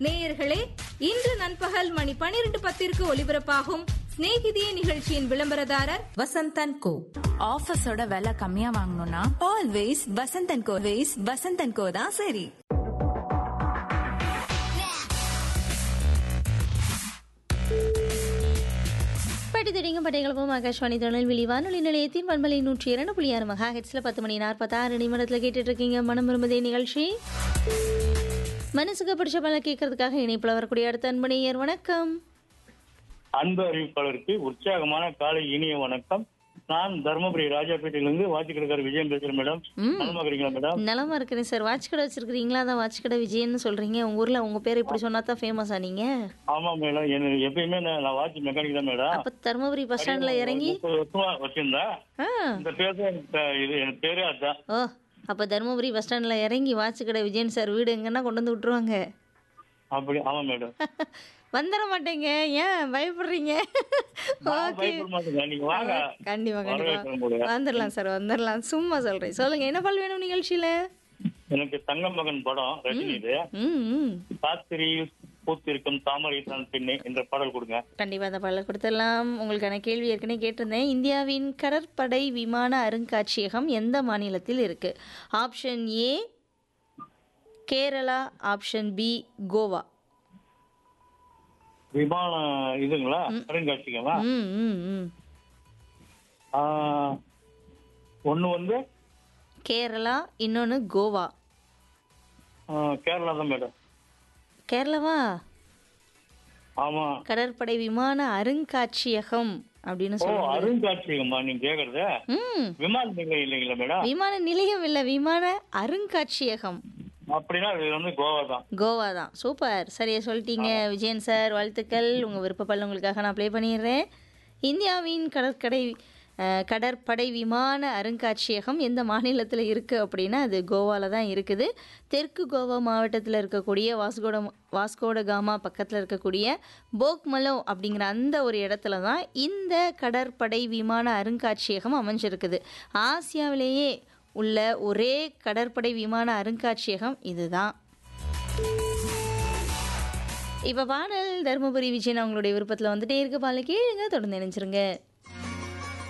நேயர்களே இன்று நண்பகல் மணி பனிரெண்டு பத்திற்கு ஒலிபரப்பாகும் சிநேகிதியே நிகழ்ச்சியின் விளம்பரதாரர் வசந்தன் கோ ஆஃபீஸோட விலை கம்மியா வாங்கணும்னா always Vasanthan co ways Vasanthan co தான் சரி பட்டி திடிங்க பட்டைகளுக்கும் ஆகாஷ்வாணி திருநெல்வேலி வானொலி நிலையத்தின் பண்பலை நூற்றி இரண்டு புள்ளி ஆறு மகா ஹெட்ஸில் பத்து மணி நாற்பத்தாறு நிமிடத்தில் கேட்டுட்டு இருக்கீங்க மனம் விரும்புதே நிகழ்ச்சி மனசுக்கு பிடிச்ச பல கேட்கறதுக்காக இணைப்பில் வரக்கூடிய அடுத்த அன்பனையர் வணக்கம் அன்பு அறிவிப்பாளருக்கு உற்சாகமான காலை இனிய வணக்கம் நான் தர்மபுரி ராஜாப்பேட்டையிலிருந்து வாட்சி கடைக்காரர் விஜயம் பேசுறேன் மேடம் ம். நலமா இருக்கிறீங்களா மேடம் நலமா இருக்கிறேன் சார் வாட்ச் கடை வச்சிருக்கீங்களா அதான் வாட்ச் கடை விஜயன்னு சொல்றீங்க உங்க ஊர்ல உங்க பேர் இப்படி சொன்னா தான் ஃபேமஸா நீங்க ஆமா மேடம் எனக்கு எப்பயுமே நான் நான் வாட்ச் மெக்கானிக் தான் மேடம் அப்ப தருமபுரி பஸ் ஸ்டாண்ட்ல இறங்கி முப்பது வருஷமா வச்சிருந்தேன் ஆ இந்த பேர் தான் எனக்கு இது எனக்கு பேரே அதுதான் ஓ அப்ப தருமபுரி பஸ் ஸ்டாண்ட்ல இறங்கி வாட்ச் கடை விஜயன் சார் வீடு எங்கன்னா கொண்டு வந்து விட்டுருவாங்க அப்படி ஆமா மேடம் வந்துட மாட்டேங்க ஏன் பயப்படுறீங்க நான் ஓகே பயப்பட மாட்டேங்க நீங்க வாங்க கண்டிப்பா வரவேற்கிறேன் கண்டிப்பா உங்களை. வந்துடலாம் சார் வந்துடலாம் சும்மா சொல்றேன் சொல்லுங்க என்ன பால் வேணும் நிகழ்ச்சியில எனக்கு தங்க மகன் படம் ரஜினி இது ம் ம் காத்திரியில் பூத்திருக்கும் தாமரை தான் பெண்ணே என்ற பாடல் கொடுங்க கண்டிப்பா அந்த பாடலை கொடுத்துடலாம் உங்களுக்கான கேள்வி ஏற்கனவே கேட்டிருந்தேன் இந்தியாவின் கடற்படை விமான அருங்காட்சியகம் எந்த மாநிலத்தில் இருக்கு option A Kerala option B Goa விமான இதுங்களா அருங்காட்சியகமா ம் ம் ம் ஆஹ், ஒண்ணு வந்து கேரளா இன்னொன்று கோவா ஆஹ், கேரளா தான் மேடம் கேரளாவா ஆமா கடற்படை விமான அருங்காட்சியகம் அப்படின்னு ஓ சொல்லுவாங்க அருங்காட்சியகமா நீங்க கேக்குறது ம் விமான நிலையம் இல்லைங்களா மேடம் விமான நிலையம் இல்ல விமான அருங்காட்சியகம் அப்படின்னா இது வந்து கோவா தான் கோவா தான் சூப்பர் சரியா சொல்லிட்டீங்க விஜயன் சார் வாழ்த்துக்கள் உங்கள் விருப்பப்பல் உங்களுக்காக நான் ப்ளே பண்ணிடுறேன் இந்தியாவின் கடற்கடை அஹ், கடற்படை விமான அருங்காட்சியகம் எந்த மாநிலத்தில் இருக்குது அப்படின்னா அது கோவாவில் தான் இருக்குது தெற்கு கோவா மாவட்டத்தில் இருக்கக்கூடிய வாஸ்கோட வாஸ்கோட காமா பக்கத்தில் இருக்கக்கூடிய போக்மலோ அப்படிங்கிற அந்த ஒரு இடத்துல தான் இந்த கடற்படை விமான அருங்காட்சியகம் அமைஞ்சிருக்குது ஆசியாவிலேயே உள்ள ஒரே கடற்படை விமான அருங்காட்சியகம் இதுதான் இப்போ பாடல் தருமபுரி விஜயன் அவங்களுடைய விருப்பத்தில் வந்துட்டே இருக்கு பால கேளுங்க தொடர்ந்து நினைச்சிருங்க